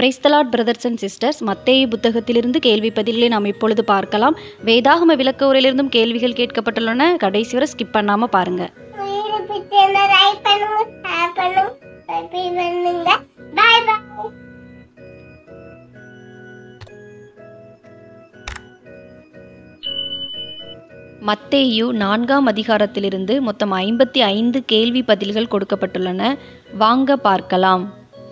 praise the Lord brothers and sisters மத்தேயு புத்தகத்திலிருந்து கேள்வி பதில்களை நாம் இப்பொழுது பார்க்கலாம் வேதாகம விளக்க உரையிலிருந்தும் கேள்விகள் கேட்கப்பட்டுள்ளன கடைசி வரை ஸ்கிப் பண்ணாம பாருங்க வீடு பிடிச்சிருந்தா லைக் பண்ணுங்க ஷேர் பண்ணுங்க சப்ஸ்கிரைப் பண்ணுங்க பாய் பாய் மத்தேயு நான்காம் அதிகாரத்திலிருந்து மொத்தம் ஐம்பத்தி ஐந்து கேள்வி பதில்கள் கொடுக்கப்பட்டுள்ளன வாங்க பார்க்கலாம்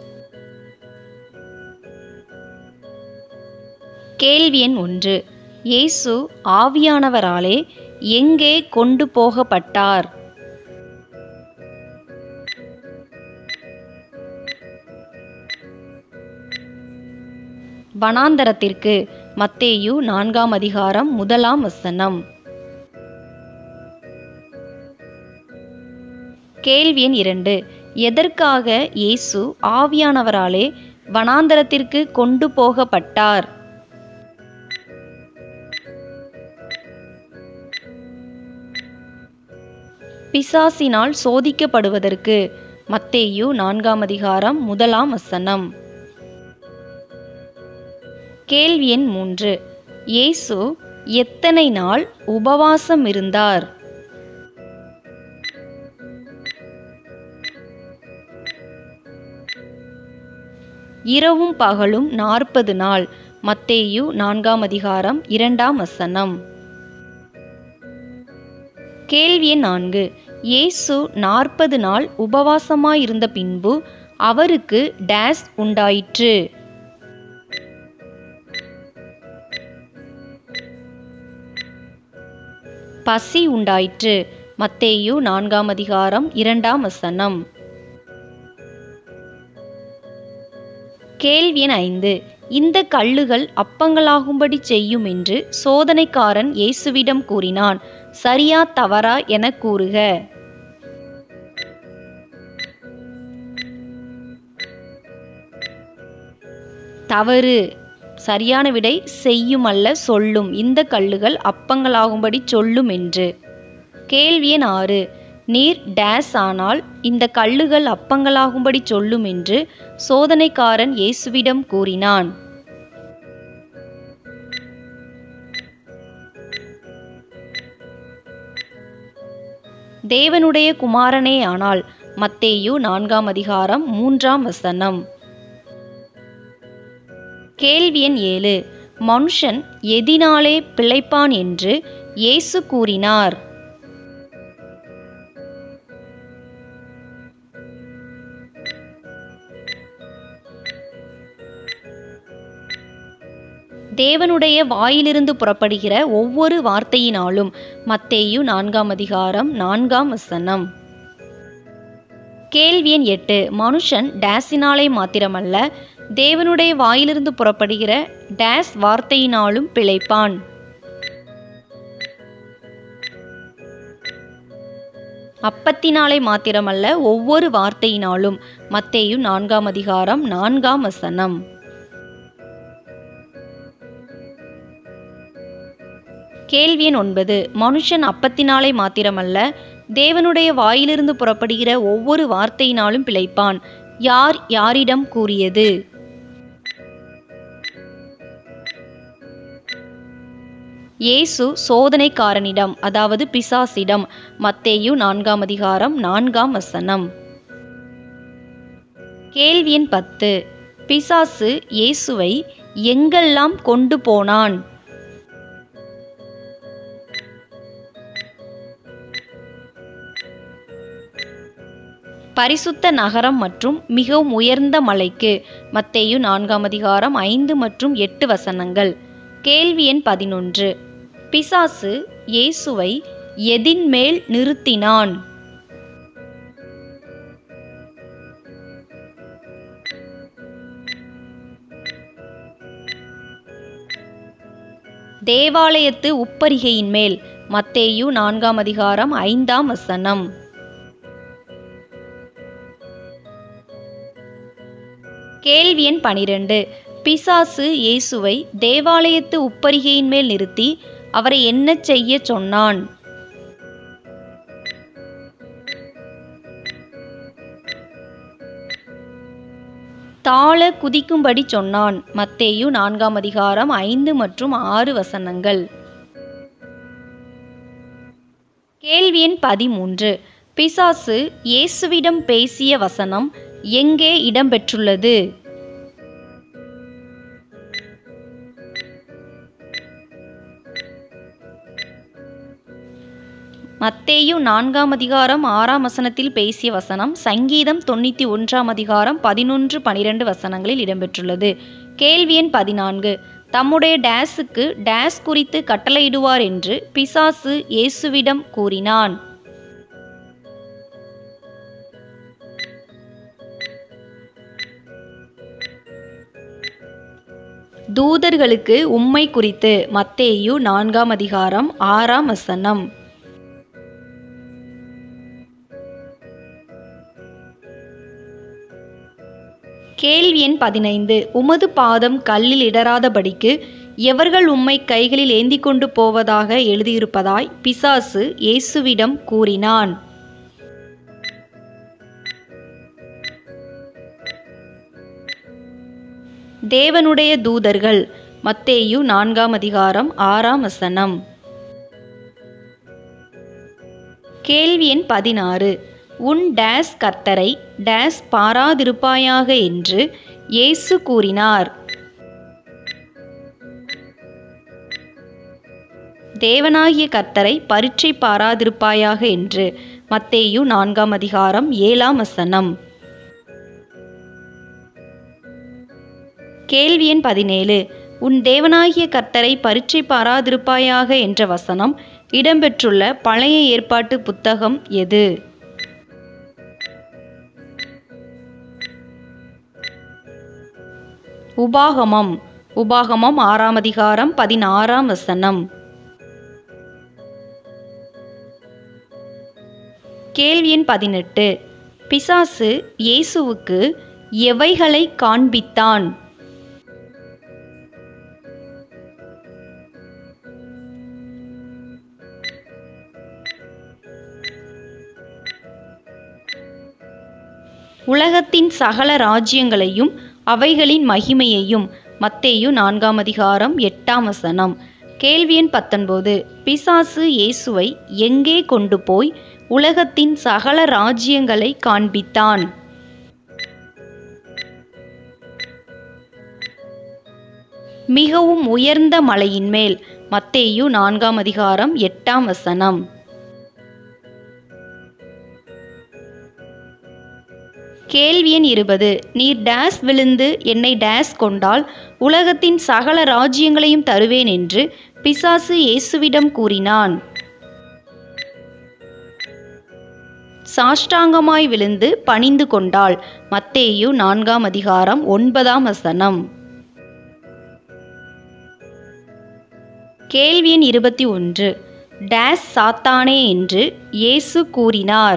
கேள்வி எண் ஒன்று இயேசு ஆவியானவராலே எங்கே கொண்டு போகப்பட்டார் வனாந்தரத்திற்கு மத்தேயு நான்காம் அதிகாரம் முதலாம் வசனம் கேள்வி எண் இரண்டு எதற்காக இயேசு ஆவியானவராலே வனாந்தரத்திற்கு கொண்டு போகப்பட்டார் பிசாசினால் சோதிக்கப்படுவதற்கு மத்தேயு நான்காம் அதிகாரம் முதலாம் வசனம் கேள்வி எண் மூன்று இயேசு எத்தனை நாள் உபவாசம் இருந்தார் இரவும் பகலும் நாற்பது நாள் மத்தேயு நான்காம் அதிகாரம் இரண்டாம் வசனம் கேள்வி எண் நான்கு இயேசு நாற்பது நாள் உபவாசமாயிருந்த பின்பு அவருக்கு டேஸ் உண்டாயிற்று பசி உண்டாயிற்று மத்தேயு நான்காம் அதிகாரம் இரண்டாம் வசனம் கேள்வி எண் ஐந்து இந்த கல்லுகள் அப்பங்களாகும்படி செய்யும் என்று சோதனைக்காரன் இயேசுவிடம் கூறினான் சரியா தவறா என கூறுக தவறு சரியான விடை செய்யும் அல்ல சொல்லும் இந்த கல்லுகள் அப்பங்களாகும்படி சொல்லும் என்று கேள்வி எண் ஆறு நீர் டேஸ் ஆனால் இந்த கல்லுகள் அப்பங்களாகும்படி சொல்லும் என்று சோதனைக்காரன் இயேசுவிடம் கூறினான் தேவனுடைய குமாரனே ஆனால் மத்தேயு நான்காம் அதிகாரம் மூன்றாம் வசனம் கேள்வி எண் ஏழு மனுஷன் எதினாலே பிழைப்பான் என்று இயேசு கூறினார் தேவனுடைய வாயிலிருந்து புறப்படுகிற ஒவ்வொரு வார்த்தையினாலும் மத்தேயு நான்காம் அதிகாரம் நான்காம் வசனம் கேள்வி எண் எட்டு மனுஷன் டேஸினாலே மாத்திரமல்ல தேவனுடைய வாயிலிருந்து புறப்படுகிற டேஸ் வார்த்தையினாலும் பிழைப்பான் அப்பத்தினாலே மாத்திரமல்ல ஒவ்வொரு வார்த்தையினாலும் மத்தேயு நான்காம் அதிகாரம் நான்காம் வசனம் கேள்வி எண் ஒன்பது மனுஷன் அப்பத்தினாலே மாத்திரமல்ல தேவனுடைய வாயிலிருந்து புறப்படுகிற ஒவ்வொரு வார்த்தையினாலும் பிழைப்பான் யார் யாரிடம் கூறியது இயேசு சோதனைக்காரனிடம் அதாவது பிசாசிடம் மத்தேயு நான்காம் அதிகாரம் நான்காம் வசனம் கேள்வி எண் பத்து பிசாசு இயேசுவை எங்கெல்லாம் கொண்டு போனான் பரிசுத்த நகரம் மற்றும் மிகவும் உயர்ந்த மலைக்கு மத்தேயு நான்காம் அதிகாரம் ஐந்து மற்றும் எட்டு வசனங்கள் கேள்வி எண் பதினொன்று பிசாசு இயேசுவை எதின் மேல் நிறுத்தினான் தேவாலயத்து உப்பரிகையின் மேல் மத்தேயு நான்காம் அதிகாரம் ஐந்தாம் வசனம் கேள்வி எண் பனிரெண்டு பிசாசு இயேசுவை தேவாலயத்து உப்பரிகையின் மேல் நிறுத்தி அவரை என்ன செய்ய சொன்னான் தாழ குதிக்கும்படி சொன்னான் மத்தேயு நான்காம் அதிகாரம் ஐந்து மற்றும் ஆறு வசனங்கள் கேள்வி எண் பதிமூன்று பிசாசு இயேசுவிடம் பேசிய வசனம் எங்கே இடம்பெற்றுள்ளது மத்தேயு நான்காம் அதிகாரம் ஆறாம் வசனத்தில் பேசிய வசனம் சங்கீதம் தொண்ணூற்றி ஒன்றாம் அதிகாரம் பதினொன்று பனிரெண்டு வசனங்களில் இடம்பெற்றுள்ளது கேள்வி எண் பதினான்கு தம்முடைய டேஸுக்கு டேஸ் குறித்து கட்டளையிடுவார் என்று பிசாசு இயேசுவிடம் கூறினான் தூதர்களுக்கு உம்மை குறித்து மத்தேயு நான்காம் அதிகாரம் ஆறாம் வசனம் கேள்வி எண் பதினைந்து உமது பாதம் கல்லில் இடராதபடிக்கு எவர்கள் உம்மை கைகளில் ஏந்தி கொண்டு போவதாக எழுதியிருப்பதாய் பிசாசு இயேசுவிடம் கூறினான் தேவனுடைய தூதர்கள் மத்தேயு நான்காம் அதிகாரம் ஆறாம் வசனம் கேள்வி எண் பதினாறு உன் டேஸ் கர்த்தரை டேஸ் பாராதிருப்பாயாக என்று இயேசு கூறினார் தேவனாகிய கர்த்தரை பரீட்சை பாராதிருப்பாயாக என்று மத்தேயு நான்காம் அதிகாரம் ஏழாம் வசனம் கேள்வி எண் பதினேழு உன் தேவனாகிய கர்த்தரை பரீட்சை பாராதிருப்பாயாக என்ற வசனம் இடம்பெற்றுள்ள பழைய ஏற்பாட்டு புத்தகம் எது உபாகமம் உபாகமம் ஆறாம் அதிகாரம் பதினாறாம் வசனம் கேள்வி எண் பதினெட்டு பிசாசு இயேசுவுக்கு எவைகளை காண்பித்தான் உலகத்தின் சகல ராஜ்யங்களையும் அவைகளின் மகிமையையும் மத்தேயு நான்காம் அதிகாரம் எட்டாம் வசனம் கேள்வி எண் பத்தொன்பது பிசாசு இயேசுவை எங்கே கொண்டு போய் உலகத்தின் சகல ராஜ்யங்களை காண்பித்தான் மிகவும் உயர்ந்த மலையின் மேல் மத்தேயு நான்காம் அதிகாரம் எட்டாம் வசனம் கேள்வி எண் இருபது நீர் டேஸ் விழுந்து என்னை டேஸ் கொண்டால் உலகத்தின் சகல ராஜ்யங்களையும் தருவேன் என்று பிசாசு இயேசுவிடம் கூறினான் சாஷ்டாங்கமாய் விழுந்து பணிந்து கொண்டாள் மத்தேயு நான்காம் அதிகாரம் ஒன்பதாம் வசனம் கேள்வி எண் இருபத்தி ஒன்று டேஸ் சாத்தானே என்று இயேசு கூறினார்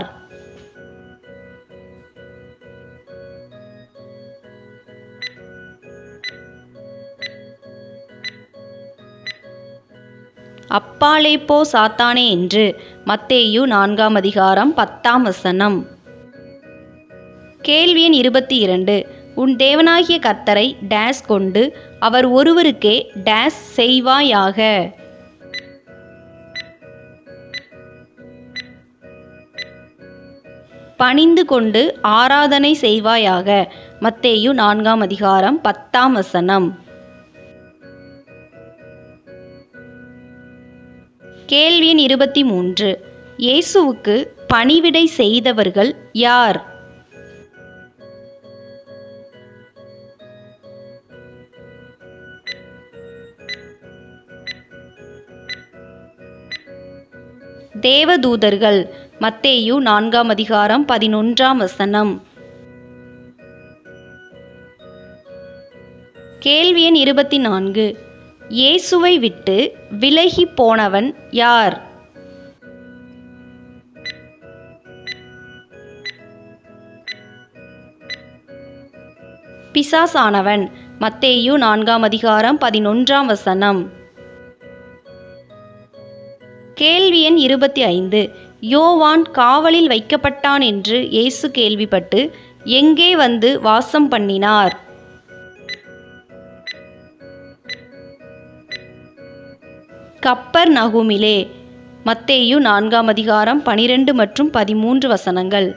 அப்பாலே போ சாத்தானே என்று மத்தேயு நான்காம் அதிகாரம் பத்தாம் வசனம் கேள்வி எண் இருபத்தி இரண்டு உன் தேவனாகிய கர்த்தரை டேஸ் கொண்டு அவர் ஒருவருக்கே டேஸ் செய்வாயாக பணிந்து கொண்டு ஆராதனை செய்வாயாக மத்தேயு நான்காம் அதிகாரம் பத்தாம் வசனம் கேள்வி எண் இருபத்தி மூன்று இயேசுவுக்கு பணிவிடை செய்தவர்கள் யார் தேவதூதர்கள் மத்தேயு நான்காம் அதிகாரம் பதினொன்றாம் வசனம் கேள்வி எண் இருபத்தி நான்கு இயேசுவை விட்டு விலகி போனவன் யார் பிசாசானவன் மத்தேயு நான்காம் அதிகாரம் பதினொன்றாம் வசனம் கேள்வி எண் இருபத்தி ஐந்து யோவான் காவலில் வைக்கப்பட்டான் என்று இயேசு கேள்விப்பட்டு எங்கே வந்து வாசம் பண்ணினார் கப்பர் நகுமிலே மத்தேயு நான்காம் அதிகாரம் பனிரெண்டு மற்றும் பதிமூன்று வசனங்கள்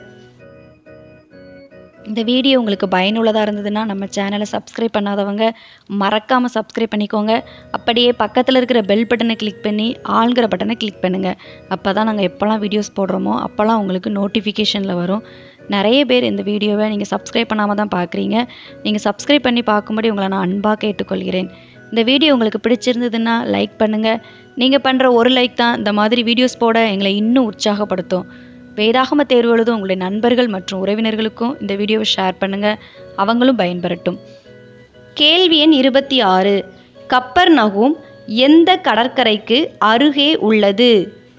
இந்த வீடியோ உங்களுக்கு பயனுள்ளதாக இருந்ததுன்னா நம்ம சேனலை சப்ஸ்கிரைப் பண்ணாதவங்க மறக்காமல் சப்ஸ்கிரைப் பண்ணிக்கோங்க அப்படியே பக்கத்தில் இருக்கிற பெல் பட்டனை கிளிக் பண்ணி ஆளுங்கிற பட்டனை கிளிக் பண்ணுங்கள் அப்போ தான் நாங்கள் எப்போல்லாம் வீடியோஸ் போடுறோமோ அப்போல்லாம் உங்களுக்கு நோட்டிஃபிகேஷனில் வரும் நிறைய பேர் இந்த வீடியோவை நீங்கள் சப்ஸ்கிரைப் பண்ணாமல் தான் பார்க்குறீங்க நீங்கள் சப்ஸ்கிரைப் பண்ணி பார்க்கும்படி உங்களை நான் அன்பாக கேட்டுக்கொள்கிறேன் இந்த வீடியோ உங்களுக்கு பிடிச்சிருந்ததுன்னா லைக் பண்ணுங்கள் நீங்கள் பண்ணுற ஒரு லைக் தான் இந்த மாதிரி வீடியோஸ் போட எங்களை இன்னும் உற்சாகப்படுத்தும் வேதாகம தேர்வு எழுதும் உங்களுடைய நண்பர்கள் மற்றும் உறவினர்களுக்கும் இந்த வீடியோவை ஷேர் பண்ணுங்கள் அவங்களும் பயன்பெறட்டும் கேள்வி எண் இருபத்தி ஆறு கப்பர் நகும் எந்த கடற்கரைக்கு அருகே உள்ளது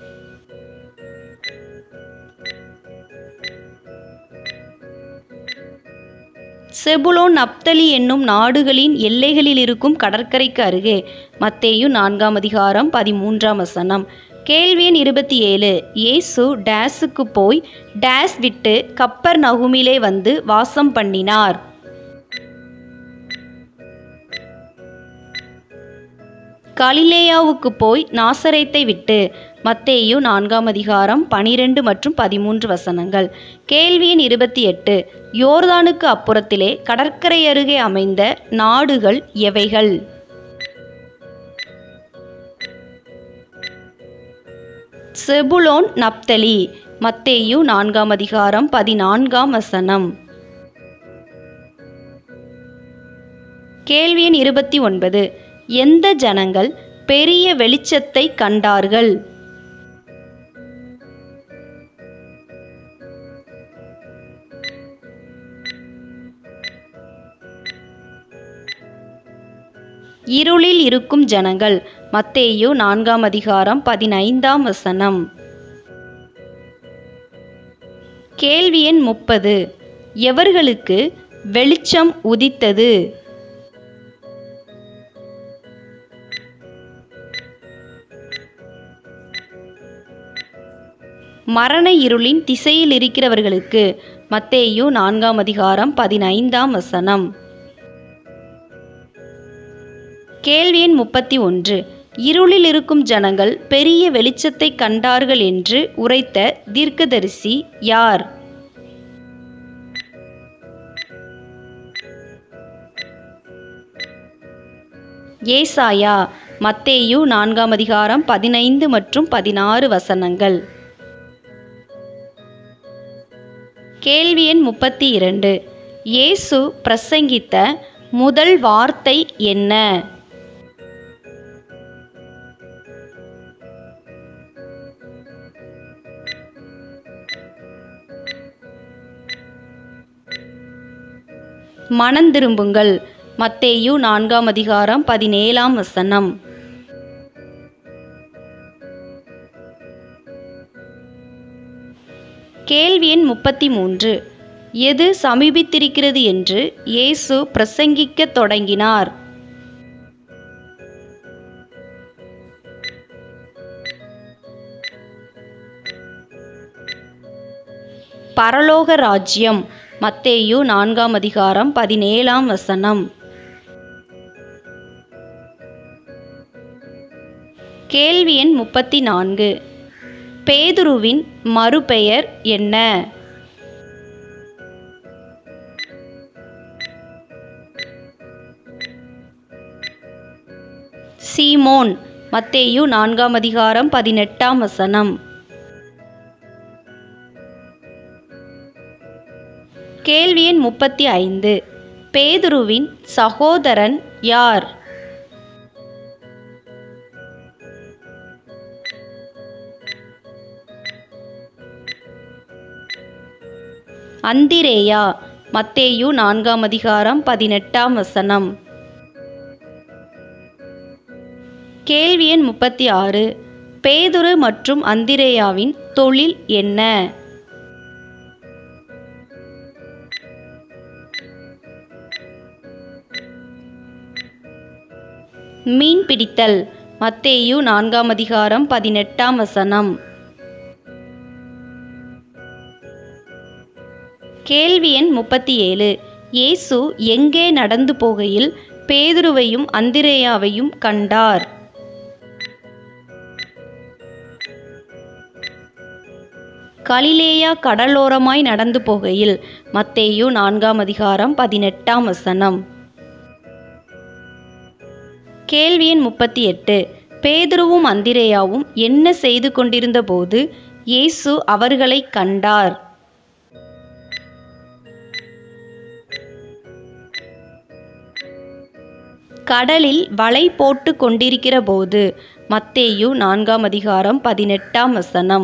செபுலோன் நப்தலி என்னும் நாடுகளின் எல்லைகளில் இருக்கும் கடற்கரைக்கு அருகே மத்தேயு நான்காம் அதிகாரம் பதிமூன்றாம் வசனம் கேள்வி எண் இருபத்தி ஏழு இயேசு டேஸுக்கு போய் டேஸ் விட்டு கப்பர் நகுமிலே வந்து வாசம் பண்ணினார் கலிலேயாவுக்கு போய் நாசரேத்தை விட்டு மத்தேயு நான்காம் அதிகாரம் பனிரெண்டு மற்றும் பதிமூன்று வசனங்கள் கேள்வி எண் இருபத்தி எட்டு யோர்தானுக்கு அப்புறத்திலே கடற்கரை அருகே அமைந்த நாடுகள் எவைகள் செபுலோன் நப்தலி மத்தேயு நான்காம் அதிகாரம் பதினான்காம் வசனம் கேள்வி எண் இருபத்தி ஒன்பது எந்த ஜனங்கள் பெரிய வெளிச்சத்தை கண்டார்கள் இருளில் இருக்கும் ஜனங்கள் மத்தேயு நான்காம் அதிகாரம் பதினைந்தாம் வசனம் கேள்வி எண் முப்பது எவர்களுக்கு வெளிச்சம் உதித்தது மரண இருளின் திசையில் இருக்கிறவர்களுக்கு மத்தேயு நான்காம் அதிகாரம் பதினைந்தாம் வசனம் கேள்வி எண் முப்பத்தி ஒன்று இருளில் இருக்கும் ஜனங்கள் பெரிய வெளிச்சத்தை கண்டார்கள் என்று உரைத்த தீர்க்கதரிசி யார் ஏசாயா மத்தேயு நான்காம் அதிகாரம் பதினைந்து மற்றும் பதினாறு வசனங்கள் கேள்வி எண் முப்பத்தி இரண்டு இயேசு பிரசங்கித்த முதல் வார்த்தை என்ன மனந்திரும்புங்கள் மத்தேயு நான்காம் அதிகாரம் பதினேழாம் வசனம் கேள்வி எண் முப்பத்தி மூன்று எது சமீபித்திருக்கிறது என்று இயேசு பிரசங்கிக்கத் தொடங்கினார் பரலோக ராஜ்யம் மத்தேயு நான்காம் அதிகாரம் பதினேழாம் வசனம் கேள்வி எண் முப்பத்தி நான்கு பேதுருவின் மறுபெயர் என்ன சீமோன் மத்தேயு நான்காம் அதிகாரம் பதினெட்டாம் வசனம் கேள்வி எண் முப்பத்தி ஐந்து பேதுருவின் சகோதரன் யார் அந்திரேயா மத்தேயு நான்காம் அதிகாரம் பதினெட்டாம் வசனம் கேள்வி எண் முப்பத்தி ஆறு பேதுரு மற்றும் அந்திரேயாவின் தொழில் என்ன மீன் பிடித்தல் மத்தேயு நான்காம் அதிகாரம் பதினெட்டாம் வசனம் கேள்வி எண் முப்பத்தி ஏழு இயேசு எங்கே நடந்து போகையில் பேதுருவையும் அந்திரேயாவையும் கண்டார் கலிலேயா கடலோரமாய் நடந்து போகையில் மத்தேயு நான்காம் அதிகாரம் பதினெட்டாம் வசனம் கேள்வி எண் முப்பத்தி எட்டு பேதுருவும் அந்திரேயாவும் என்ன செய்து கொண்டிருந்த போது இயேசு அவர்களை கண்டார் கடலில் வலை போட்டு கொண்டிருக்கிற போது மத்தேயு நான்காம் அதிகாரம் பதினெட்டாம் வசனம்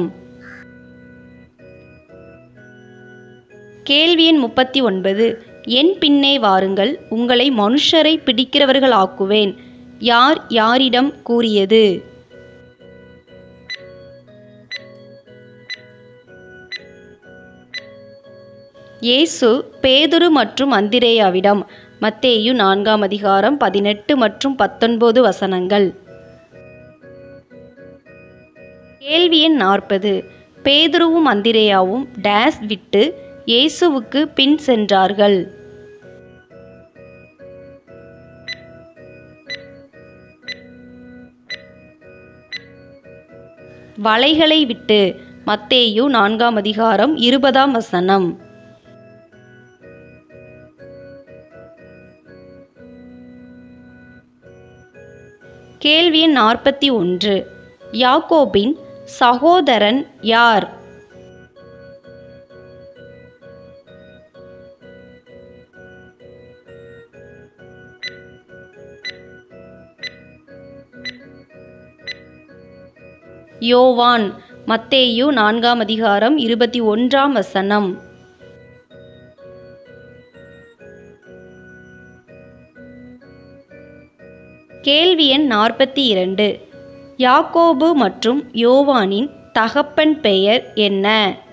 கேள்வி எண் முப்பத்தி ஒன்பது என் பின்னே வாருங்கள் உங்களை மனுஷரை பிடிக்கிறவர்கள் ஆக்குவேன் யார் யாரிடம் கூறியது இயேசு பேதுரு மற்றும் அந்திரேயாவிடம் மத்தேயு நான்காம் அதிகாரம் பதினெட்டு மற்றும் பத்தொன்பது வசனங்கள் கேள்வி எண் நாற்பது பேதுருவும் அந்திரேயாவும் டேஸ் விட்டு இயேசுவுக்கு பின் சென்றார்கள் வலைகளை விட்டு மத்தேயு நான்காம் அதிகாரம் இருபதாம் வசனம் கேள்வி எண் நாற்பத்தி ஒன்று யாக்கோபின் சகோதரன் யார் யோவான் மத்தேயு நான்காம் அதிகாரம் இருபத்தி ஒன்றாம் வசனம் கேள்வி எண் நாற்பத்தி இரண்டு யாக்கோபு மற்றும் யோவானின் தகப்பன் பெயர் என்ன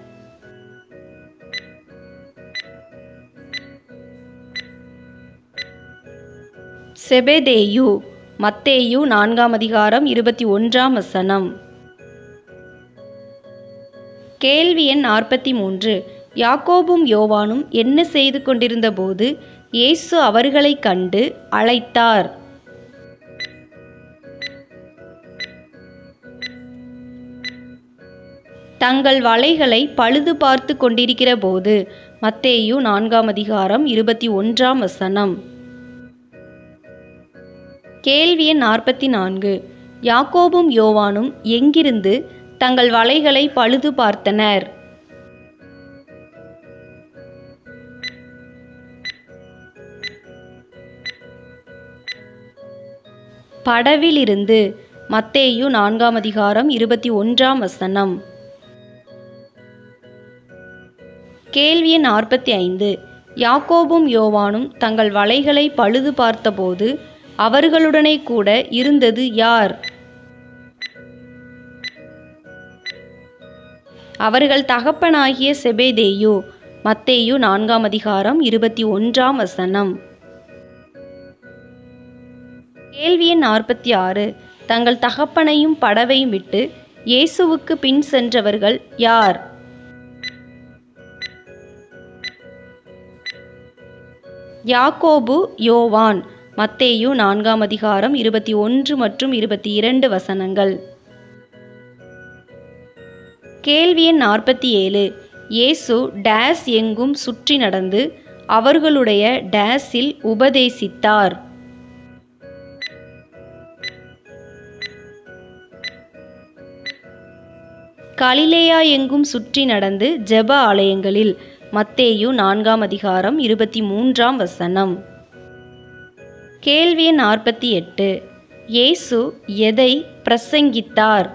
செபெதேயு மத்தேயு நான்காம் அதிகாரம் இருபத்தி ஒன்றாம் வசனம் கேள்வி எண் நாற்பத்தி மூன்று யாக்கோபும் யோவானும் என்ன செய்து கொண்டிருந்த போது இயேசு அவர்களைக் கண்டு அழைத்தார் தங்கள் வலைகளை பழுது பார்த்து கொண்டிருக்கிற போது மத்தேயு நான்காம் அதிகாரம் இருபத்தி ஒன்றாம் வசனம் கேள்வி எண் நாற்பத்தி நான்கு யாக்கோபும் யோவானும் எங்கிருந்து தங்கள் வலைகளை பழுது பார்த்தனர் படவிலிருந்து மத்தேயு நான்காம் அதிகாரம் இருபத்தி ஒன்றாம் வசனம் கேள்வி எண் நாற்பத்தி ஐந்து யாக்கோபும் யோவானும் தங்கள் வலைகளை பழுது பார்த்தபோது அவர்களுடனே கூட இருந்தது யார் அவர்கள் தகப்பனாகிய செபேதேயு மத்தேயு நான்காம் அதிகாரம் இருபத்தி ஒன்றாம் வசனம் கேள்வி எண் நாற்பத்தி ஆறு தங்கள் தகப்பனையும் படவையும் விட்டு இயேசுவுக்கு பின் சென்றவர்கள் யார் யாக்கோபு யோவான் மத்தேயு நான்காம் அதிகாரம் இருபத்தி ஒன்று மற்றும் இருபத்தி இரண்டு வசனங்கள் கேள்வி எண் நாற்பத்தி ஏழு இயேசு டேஸ் எங்கும் சுற்றி நடந்து அவர்களுடைய டேஸில் உபதேசித்தார் கலிலேயா எங்கும் சுற்றி நடந்து ஜெப ஆலயங்களில் மத்தேயு நான்காம் அதிகாரம் இருபத்தி மூன்றாம் வசனம் கேள்வி எண் நாற்பத்தி எட்டு இயேசு எதை பிரசங்கித்தார்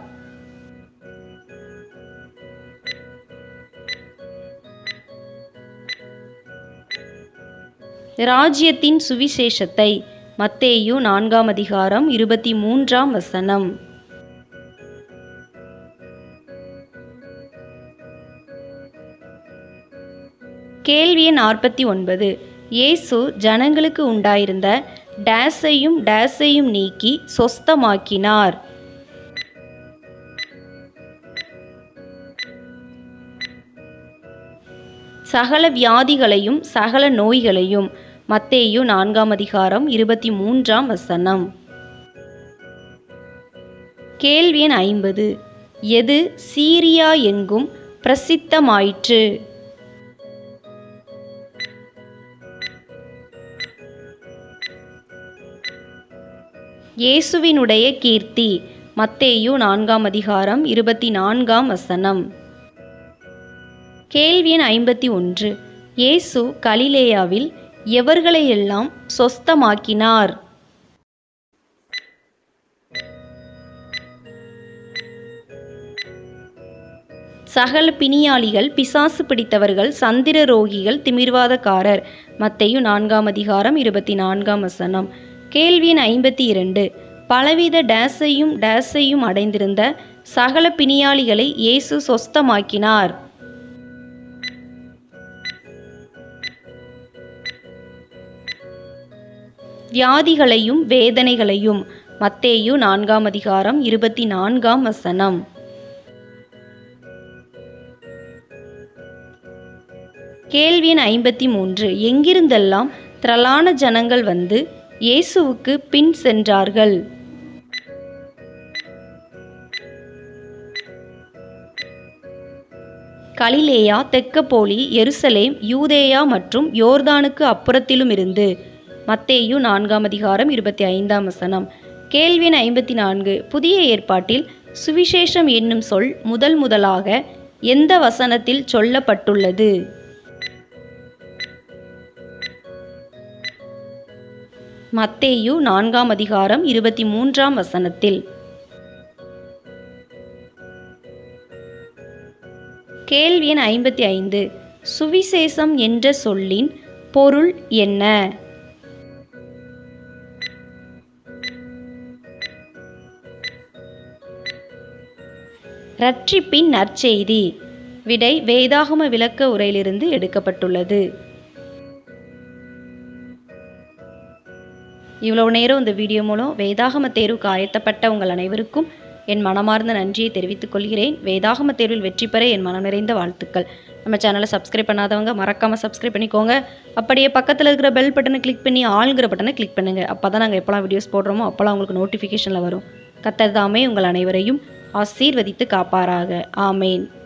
ராஜ்யத்தின் சுவிசேஷத்தை மத்தேயு நான்காம் அதிகாரம் இருபத்தி மூன்றாம் வசனம் கேள்வி எண் நாற்பத்தி ஒன்பது இயேசு ஜனங்களுக்கு உண்டாயிருந்த டேஸையும் டேஸையும் நீக்கி சொஸ்தமாக்கினார் சகல வியாதிகளையும் சகல நோய்களையும் மத்தேயு நான்காம் அதிகாரம் இருபத்தி மூன்றாம் வசனம் கேள்வி எண் ஐம்பது எது சீரியா எங்கும் பிரசித்தமாயிற்று இயேசுவினுடைய கீர்த்தி மத்தேயு நான்காம் அதிகாரம் இருபத்தி நான்காம் வசனம் கேள்வி எண் ஐம்பத்தி ஒன்று இயேசு கலிலேயாவில் எவர்களையெல்லாம் சொஸ்தமாக்கினார் சகல பிணியாளிகள் பிசாசு பிடித்தவர்கள் சந்திர ரோகிகள் திமிர்வாதக்காரர் மத்தேயு நான்காம் அதிகாரம் இருபத்தி நான்காம் வசனம் கேள்வி எண் ஐம்பத்தி இரண்டு பலவித டேஸையும் டேஸையும் அடைந்திருந்த சகல பிணியாளிகளை இயேசு சொஸ்தமாக்கினார் வியாதிகளையும் வேதனைகளையும் மத்தேயு நான்காம் அதிகாரம் இருபத்தி நான்காம் வசனம் கேள்வி எண் ஐம்பத்தி மூன்று எங்கிருந்தெல்லாம் திரளான ஜனங்கள் வந்து இயேசுவுக்கு பின் சென்றார்கள் கலிலேயா தெக்கப்போலி எருசலேம் யூதேயா மற்றும் யோர்தானுக்கு அப்புறத்திலும் இருந்து மத்தேயு நான்காம் அதிகாரம் இருபத்தி ஐந்தாம் வசனம் கேள்வி எண் ஐம்பத்தி நான்கு புதிய ஏற்பாட்டில் சுவிசேஷம் என்னும் சொல் முதல் முதலாக எந்த வசனத்தில் சொல்லப்பட்டுள்ளது மத்தேயு நான்காம் அதிகாரம் இருபத்தி மூன்றாம் வசனத்தில் கேள்வி எண் ஐம்பத்தி ஐந்து சுவிசேஷம் என்ற சொல்லின் பொருள் என்ன ரட்சிப்பின் நற்செய்தி விடை வேதாகம விளக்க உரையிலிருந்து எடுக்கப்பட்டுள்ளது இவ்வளவு நேரம் இந்த வீடியோ மூலம் வேதாகம தேர்வுக்கு ஆயத்தப்பட்ட உங்கள் அனைவருக்கும் என் மனமார்ந்த நன்றியை தெரிவித்துக் கொள்கிறேன் வேதாகம தேர்வில் வெற்றி பெற என் மனம் நிறைந்த வாழ்த்துக்கள் நம்ம சேனலை சப்ஸ்கிரைப் பண்ணாதவங்க மறக்காமல் சப்ஸ்கிரைப் பண்ணிக்கோங்க அப்படியே பக்கத்தில் இருக்கிற பெல் பட்டனை கிளிக் பண்ணி ஆளுங்கிற பட்டனை கிளிக் பண்ணுங்கள் அப்போ தான் நாங்கள் எப்போலாம் வீடியோஸ் போடுறோமோ அப்போலாம் உங்களுக்கு நோட்டிஃபிகேஷனில் வரும் கத்தர் தாமே உங்கள் அனைவரையும் ஆசீர்வதித்து காப்பாராக ஆமேன்